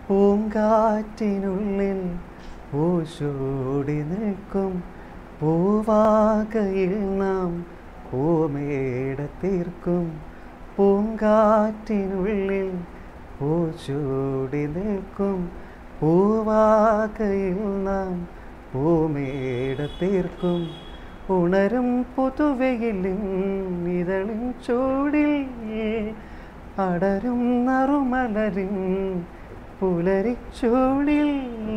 പൂങ്കാറ്റിനുള്ളിൽ പൂശോടി നിൽക്കും പൂവാകയിൽ നാം പൂമേട തീർക്കും പൂങ്കാറ്റിനുള്ളിൽ പൂച്ചൂടി നിൽക്കും പൂവാകയിൽ നാം പൂമേട തീർക്കും ഉണരും പുതുവെയിലിൻ ഇതളിൻ ചൂടിൽ അടരും നറുമലരിൻ പുലരിച്ചൂടിൽ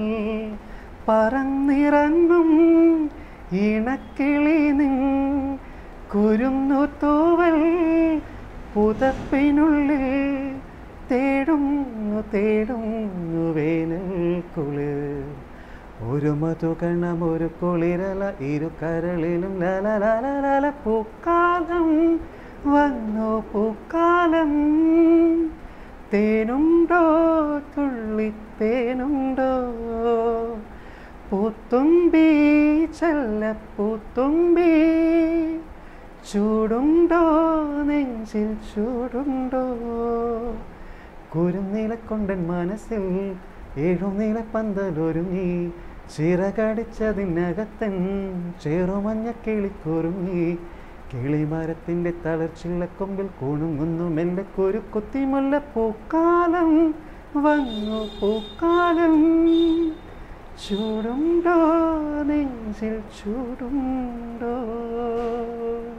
പറന്നിറങ്ങും ഇണക്കിളി നിൻ കുരുന്നു തൂവൽ പുതപ്പിനുള്ളിൽ തേടുന്നു തേടുന്നു വേനൽ കുളിർ ഒരു മധുകണം ഒരു കുളിരല ഇരു കരളിലും ലല പൂക്കാലം വന്നു പൂക്കാലം തേനുണ്ടോ തുള്ളിത്തേനുണ്ടോ പൂത്തുമ്പി ചെല്ല പൂത്തുമ്പി ചൂടുണ്ടോ നെഞ്ചിൽ ചൂടുണ്ടോ കുരുന്നിലക്കൊണ്ടൻ മനസ്സിൽ ഏഴുനില പന്തലൊരുങ്ങി ചിറകടിച്ചതിനകത്തൻ ചെറുമഞ്ഞ കിളിക്കൊരുങ്ങി കിളിമരത്തിൻ്റെ തളർച്ചിള്ളക്കൊമ്പിൽ കുണുങ്ങുന്നു മെല്ലെ കുരു കുത്തിമുല്ല പൂക്കാലം വന്നു പൂക്കാലം ചൂടുണ്ടോ നെഞ്ചിൽ ചൂടുണ്ടോ